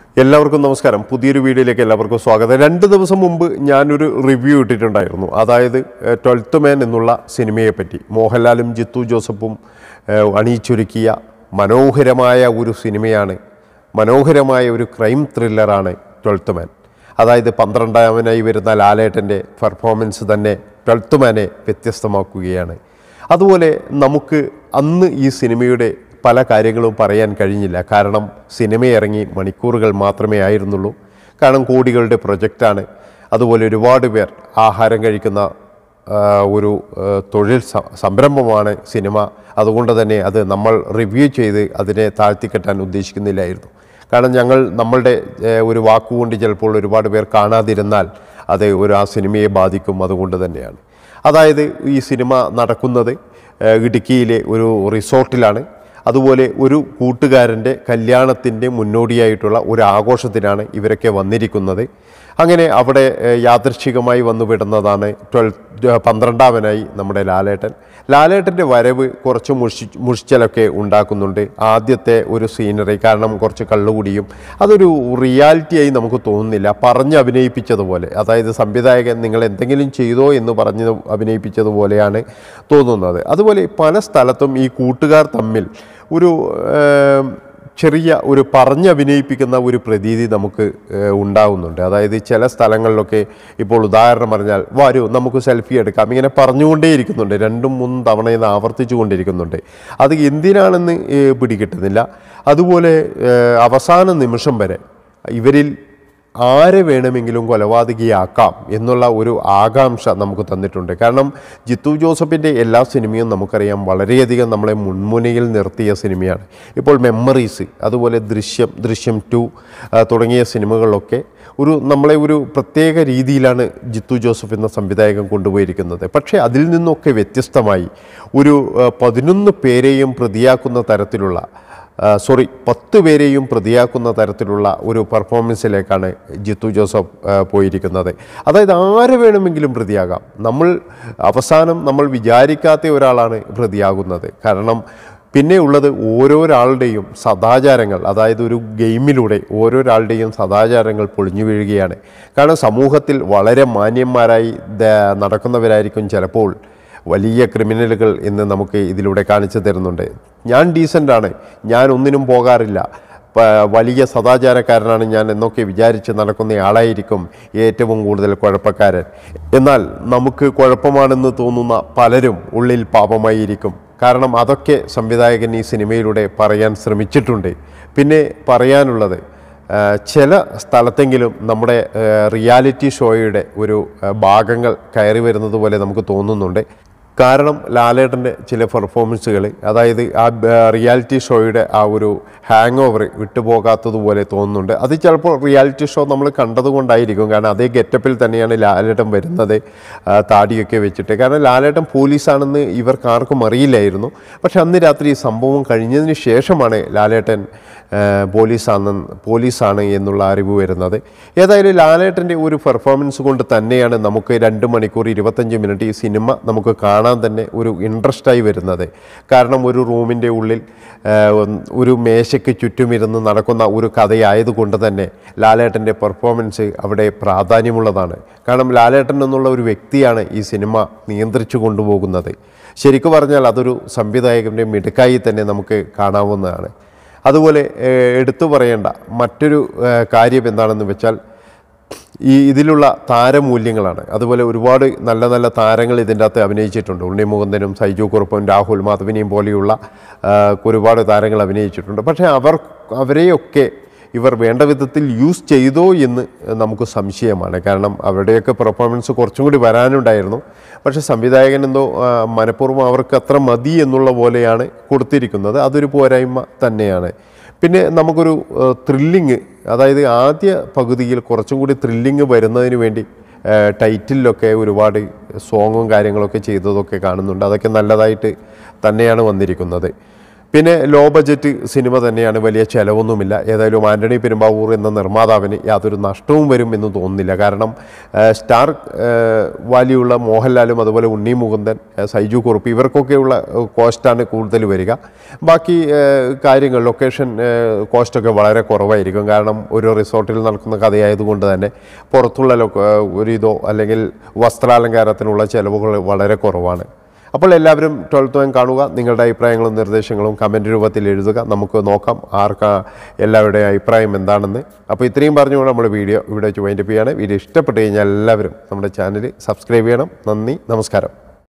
എല്ലാവർക്കും നമസ്കാരം പുതിയൊരു വീഡിയോയിലേക്ക് എല്ലാവർക്കും സ്വാഗതം രണ്ട് ദിവസം മുമ്പ് ഞാനൊരു റിവ്യൂ ഇട്ടിട്ടുണ്ടായിരുന്നു അതായത് ട്വൽത്ത് മാൻ എന്നുള്ള സിനിമയെ പറ്റി മോഹൻലാലും ജിത്തു ജോസഫും ഏഹ്, അണിയിച്ചൊരുക്കിയ മനോഹരമായ ഒരു സിനിമയാണ് മനോഹരമായ ഒരു ക്രൈം ത്രില്ലറാണ് ട്വൽത്ത് മാൻ അതായത് പന്ത്രണ്ടാമനായി വരുന്ന ലാലേട്ടൻ്റെ പെർഫോമൻസ് തന്നെ ട്വൽത്ത് മാനെ വ്യത്യസ്തമാക്കുകയാണ് അതുപോലെ നമുക്ക് അന്ന് ഈ സിനിമയുടെ പല കാര്യങ്ങളും പറയാൻ കഴിഞ്ഞില്ല കാരണം സിനിമ ഇറങ്ങി മണിക്കൂറുകൾ മാത്രമേ ആയിരുന്നുള്ളൂ കാരണം കോടികളുടെ പ്രൊജക്റ്റാണ് അതുപോലെ ഒരുപാട് പേർ ആഹാരം കഴിക്കുന്ന ആ, ഒരു ആ, തൊഴിൽ സ- സംരംഭമാണ് സിനിമ അതുകൊണ്ട് തന്നെ അത് നമ്മൾ റിവ്യൂ ചെയ്ത് അതിനെ താഴ്ത്തിക്കെട്ടാൻ ഉദ്ദേശിക്കുന്നില്ലായിരുന്നു കാരണം ഞങ്ങൾ നമ്മളുടെ ഏ, ഒരു വാക്കുകൊണ്ട് ചിലപ്പോൾ ഒരുപാട് പേർ കാണാതിരുന്നാൽ അത് ഒരു ആ സിനിമയെ ബാധിക്കും അതുകൊണ്ട് തന്നെയാണ് അതായത് ഈ സിനിമ നടക്കുന്നത് ഏ, ഇടുക്കിയിലെ ഒരു റിസോർട്ടിലാണ് അതുപോലെ ഒരു കൂട്ടുകാരൻ്റെ കല്യാണത്തിൻ്റെ മുന്നോടിയായിട്ടുള്ള ഒരു ആഘോഷത്തിനാണ് ഇവരൊക്കെ വന്നിരിക്കുന്നത് അങ്ങനെ അവിടെ ഏ, യാദൃച്ഛികമായി വന്നു വിടുന്നതാണ് ട്വൽത്ത് പന്ത്രണ്ടാമനായി നമ്മുടെ ലാലേട്ടൻ ലാലേട്ടൻ്റെ വരവ് കുറച്ച് മുഷി മുഷിച്ചലൊക്കെ ഉണ്ടാക്കുന്നുണ്ട് ആദ്യത്തെ ഒരു സീനറി കാരണം കുറച്ച് കള്ളുകുടിയും അതൊരു റിയാലിറ്റിയായി നമുക്ക് തോന്നുന്നില്ല പറഞ്ഞ് അഭിനയിപ്പിച്ചതുപോലെ അതായത് സംവിധായകൻ നിങ്ങൾ എന്തെങ്കിലും ചെയ്തോ എന്ന് പറഞ്ഞ് അഭിനയിപ്പിച്ചതുപോലെയാണ് തോന്നുന്നത് അതുപോലെ പല സ്ഥലത്തും ഈ കൂട്ടുകാർ തമ്മിൽ ഒരു ഏം, ചെറിയ ഒരു പറഞ്ഞഭിനയിപ്പിക്കുന്ന ഒരു പ്രതീതി നമുക്ക് ഏഹ്, ഉണ്ടാവുന്നുണ്ട് അതായത് ചില സ്ഥലങ്ങളിലൊക്കെ ഇപ്പോൾ ഉദാഹരണം പറഞ്ഞാൽ വരൂ നമുക്ക് സെൽഫി എടുക്കാം ഇങ്ങനെ പറഞ്ഞുകൊണ്ടേയിരിക്കുന്നുണ്ട് രണ്ടും മൂന്നും തവണ ഇത് ആവർത്തിച്ചു കൊണ്ടിരിക്കുന്നുണ്ട് അത് എന്തിനാണെന്ന് ഏഹ്, പിടികിട്ടുന്നില്ല അതുപോലെ ഏഹ്, അവസാന നിമിഷം വരെ ഇവരിൽ ആരെ വേണമെങ്കിലും കൊലപാതകിയാക്കാം എന്നുള്ള ഒരു ആകാംക്ഷ നമുക്ക് തന്നിട്ടുണ്ട് കാരണം ജിത്തു ജോസഫിൻ്റെ എല്ലാ സിനിമയും നമുക്കറിയാം വളരെയധികം നമ്മളെ മുൻമുനയിൽ നിർത്തിയ സിനിമയാണ് ഇപ്പോൾ മെമ്മറീസ് അതുപോലെ ദൃശ്യം ദൃശ്യം ടു തുടങ്ങിയ സിനിമകളിലൊക്കെ ഒരു നമ്മളെ ഒരു പ്രത്യേക രീതിയിലാണ് ജിത്തു ജോസഫ് എന്ന സംവിധായകൻ കൊണ്ടുപോയിരിക്കുന്നത് പക്ഷേ അതിൽ നിന്നൊക്കെ വ്യത്യസ്തമായി ഒരു ആ, പതിനൊന്ന് പേരെയും പ്രതിയാക്കുന്ന തരത്തിലുള്ള സോറി പത്ത് പേരെയും പ്രതിയാക്കുന്ന തരത്തിലുള്ള ഒരു പെർഫോമൻസിലേക്കാണ് ജിത്തു ജോസഫ് ആ, പോയിരിക്കുന്നത് അതായത് ആരെ വേണമെങ്കിലും പ്രതിയാകാം നമ്മൾ അവസാനം നമ്മൾ വിചാരിക്കാത്ത ഒരാളാണ് പ്രതിയാകുന്നത് കാരണം പിന്നെ ഉള്ളത് ഓരോരാളുടെയും സദാചാരങ്ങൾ അതായത് ഒരു ഗെയിമിലൂടെ ഓരോരാളുടെയും സദാചാരങ്ങൾ പൊളിഞ്ഞു വീഴുകയാണ് കാരണം സമൂഹത്തിൽ വളരെ മാന്യന്മാരായി ദ- നടക്കുന്നവരായിരിക്കും ചിലപ്പോൾ വലിയ ക്രിമിനലുകൾ എന്ന് നമുക്ക് ഇതിലൂടെ കാണിച്ചു തരുന്നുണ്ട് ഞാൻ ഡീസൻ്റാണ് ഞാൻ ഒന്നിനും പോകാറില്ല പ- വലിയ സദാചാരക്കാരനാണ് ഞാൻ എന്നൊക്കെ വിചാരിച്ച് നടക്കുന്ന ആളായിരിക്കും ഏറ്റവും കൂടുതൽ കുഴപ്പക്കാരൻ എന്നാൽ നമുക്ക് കുഴപ്പമാണെന്ന് തോന്നുന്ന പലരും ഉള്ളിൽ പാപമായിരിക്കും കാരണം അതൊക്കെ സംവിധായകൻ ഈ സിനിമയിലൂടെ പറയാൻ ശ്രമിച്ചിട്ടുണ്ട് പിന്നെ പറയാനുള്ളത് ആ, ചില സ്ഥലത്തെങ്കിലും നമ്മുടെ ആ, റിയാലിറ്റി ഷോയുടെ ഒരു ആ, ഭാഗങ്ങൾ കയറി വരുന്നത് പോലെ നമുക്ക് തോന്നുന്നുണ്ട് കാരണം ലാലേട്ടൻ്റെ ചില പെർഫോമൻസുകൾ അതായത് ആ ബ- റിയാലിറ്റി ഷോയുടെ ആ ഒരു ഹാങ് ഓവർ വിട്ടുപോകാത്തതുപോലെ തോന്നുന്നുണ്ട് അത് ചിലപ്പോൾ റിയാലിറ്റി ഷോ നമ്മൾ കണ്ടതുകൊണ്ടായിരിക്കും കാരണം അതേ ഗെറ്റപ്പിൽ തന്നെയാണ് ലാലേട്ടൻ വരുന്നത് ആ, താടിയൊക്കെ വെച്ചിട്ട് കാരണം ലാലേട്ടൻ പോലീസാണെന്ന് ഇവർക്ക് ആർക്കും അറിയില്ലായിരുന്നു പക്ഷെ അന്ന് രാത്രി ഈ സംഭവം കഴിഞ്ഞതിന് ശേഷമാണ് ലാലേട്ടൻ ആ, പോലീസാണ് പോലീസാണ് എന്നുള്ള അറിവ് വരുന്നത് ഏതായാലും ലാലേട്ടൻ്റെ ഒരു പെർഫോമൻസ് കൊണ്ട് തന്നെയാണ് നമുക്ക് രണ്ട് മണിക്കൂർ ഇരുപത്തഞ്ച് മിനിറ്റ് ഈ സിനിമ നമുക്ക് കാണാൻ തന്നെ ഒരു ഇൻട്രസ്റ്റായി വരുന്നത് കാരണം ഒരു റൂമിൻ്റെ ഉള്ളിൽ ആ, ഒന്ന് ഒരു മേശയ്ക്ക് ചുറ്റുമിരുന്ന് നടക്കുന്ന ഒരു കഥയായതുകൊണ്ട് തന്നെ ലാലേട്ടൻ്റെ പെർഫോമൻസ് അവിടെ പ്രാധാന്യമുള്ളതാണ് കാരണം ലാലേട്ടൻ എന്നുള്ള ഒരു വ്യക്തിയാണ് ഈ സിനിമ നിയന്ത്രിച്ചു കൊണ്ടുപോകുന്നത് ശരിക്കു പറഞ്ഞാൽ അതൊരു സംവിധായകൻ്റെ മിടുക്കായി തന്നെ നമുക്ക് കാണാവുന്നതാണ് അതുപോലെ ഏഹ്, എടുത്തു പറയേണ്ട മറ്റൊരു ഏഹ്, കാര്യം എന്താണെന്ന് വെച്ചാൽ ഈ ഇതിലുള്ള താരമൂല്യങ്ങളാണ് അതുപോലെ ഒരുപാട് നല്ല നല്ല താരങ്ങൾ ഇതിൻ്റെ അകത്ത് അഭിനയിച്ചിട്ടുണ്ട് ഉണ്ണി മുകുന്ദനും സൈജു കുറുപ്പും രാഹുൽ മാധവിനെയും പോലെയുള്ള ആ, ഒരുപാട് താരങ്ങൾ അഭിനയിച്ചിട്ടുണ്ട് പക്ഷേ അവർ അവരെയൊക്കെ ഇവർ വേണ്ട വിധത്തിൽ യൂസ് ചെയ്തോ എന്ന് നമുക്ക് സംശയമാണ് കാരണം അവരുടെയൊക്കെ പെർഫോമൻസ് കുറച്ചും കൂടി വരാനുണ്ടായിരുന്നു പക്ഷേ സംവിധായകൻ എന്തോ ആ, മനഃപൂർവ്വം അവർക്ക് അത്ര മതി എന്നുള്ള പോലെയാണ് കൊടുത്തിരിക്കുന്നത് അതൊരു പോരായ്മ തന്നെയാണ് പിന്നെ നമുക്കൊരു ത്രില്ലിങ് അതായത് ആദ്യ പകുതിയിൽ കുറച്ചും കൂടി ത്രില്ലിങ് വരുന്നതിന് വേണ്ടി ആ, ടൈറ്റിലൊക്കെ ഒരുപാട് സോങ്ങും കാര്യങ്ങളൊക്കെ ചെയ്തതൊക്കെ കാണുന്നുണ്ട് അതൊക്കെ നല്ലതായിട്ട് തന്നെയാണ് വന്നിരിക്കുന്നത് പിന്നെ ലോ ബജറ്റ് സിനിമ തന്നെയാണ് വലിയ ചിലവൊന്നുമില്ല ഏതായാലും ആൻ്റണി പെരുമ്പാവൂർ എന്ന നിർമ്മാതാവിന് യാതൊരു നഷ്ടവും വരും എന്ന് തോന്നുന്നില്ല കാരണം ആ, സ്റ്റാർ ആ, വാല്യുള്ള മോഹൻലാലും അതുപോലെ ഉണ്ണി മുകുന്ദൻ ആ, സൈജു കുറുപ്പ് ഇവർക്കൊക്കെയുള്ള ആ, കോസ്റ്റാണ് കൂടുതൽ വരിക ബാക്കി ആ, കാര്യങ്ങൾ ലൊക്കേഷൻ ആ, കോസ്റ്റൊക്കെ വളരെ കുറവായിരിക്കും കാരണം ഒരു റിസോർട്ടിൽ നടക്കുന്ന കഥയായതുകൊണ്ട് തന്നെ പുറത്തുള്ള ലൊ- ആ, ഒരു ഇതോ അല്ലെങ്കിൽ വസ്ത്രാലങ്കാരത്തിനുള്ള ചിലവുകൾ വളരെ കുറവാണ് അപ്പോൾ എല്ലാവരും ട്വൽത്ത് മാൻ കാണുക നിങ്ങളുടെ അഭിപ്രായങ്ങളും നിർദ്ദേശങ്ങളും കമൻറ്റ് രൂപത്തിൽ എഴുതുക നമുക്ക് നോക്കാം ആർക്കാ എല്ലാവരുടെയും അഭിപ്രായം എന്താണെന്ന് അപ്പോൾ ഇത്രയും പറഞ്ഞുകൊണ്ട് നമ്മൾ വീഡിയോ ഇവിടെ വെച്ച് വൈൻഡപ്പ് ചെയ്യാണ് വീഡിയോ ഇഷ്ടപ്പെട്ട് കഴിഞ്ഞാൽ എല്ലാവരും നമ്മുടെ ചാനൽ സബ്സ്ക്രൈബ് ചെയ്യണം നന്ദി നമസ്കാരം